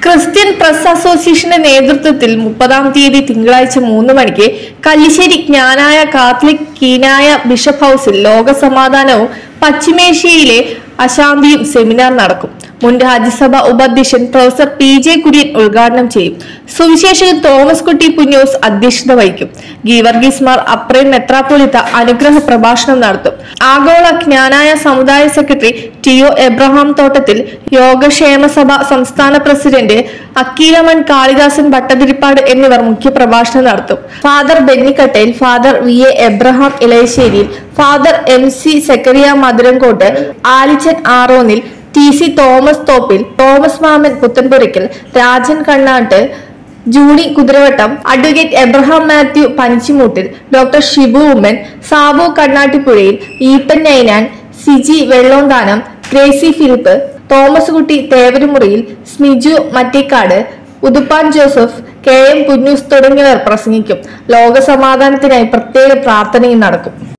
Christian press അസോസിയേഷന്റെ നേതൃത്വത്തിൽ മുപ്പതാം തീയതി തിങ്കളാഴ്ച മൂന്ന് മണിക്ക് കല്ലിശ്ശേരി ജ്ഞാനായ കാത്തലിക് കീനായ ബിഷപ്പ് ഹൌസിൽ ലോക സമാധാനവും പശ്ചിമേഷ്യയിലെ അശാന്തിയും സെമിനാർ നടക്കും മുൻ രാജ്യസഭ ഉപാധ്യക്ഷൻ പ്രൊഫസർ പി ജെ കുര്യൻ ഉദ്ഘാടനം ചെയ്യും സുവിശേഷകൻ തോമസ് കുട്ടി പുന്നൂസ് അധ്യക്ഷത വഹിക്കും ഗീവർഗീസ് മാർ അപ്രേം മെത്രാപ്പൊലിത്ത അനുഗ്രഹ പ്രഭാഷണം നടത്തും ആഗോള ജ്ഞാനായ സമുദായ സെക്രട്ടറി ടി ഒ എബ്രഹാം തോട്ടത്തിൽ യോഗക്ഷേമ സഭ സംസ്ഥാന പ്രസിഡന്റ് അക്കീരമൺ കാളിദാസൻ ഭട്ടതിരിപ്പാട് എന്നിവർ മുഖ്യപ്രഭാഷണം നടത്തും father Bennykattel father V A Abraham Elayasseriyil father M C Zacharia Madhuramkottu Alichan Aaronil T C Thomas Thoppil Thomas Mammen Puthenpurackal Rajan Kannattu Juni Kuthiravattam advocate Abraham Mathew Panchimoottil doctor Shibu Oommen Sabu Kannattipuzhayil Eapen Ninan Siji Vellonthanam Gracy Philip Thomas Kutty Thevarumuriyil Smiju Mattekkad Uthuppan Joseph K M Punnoose തുടങ്ങിയവർ പ്രസംഗിക്കും ലോക സമാധാനത്തിനായി പ്രത്യേക പ്രാർത്ഥനയും നടക്കും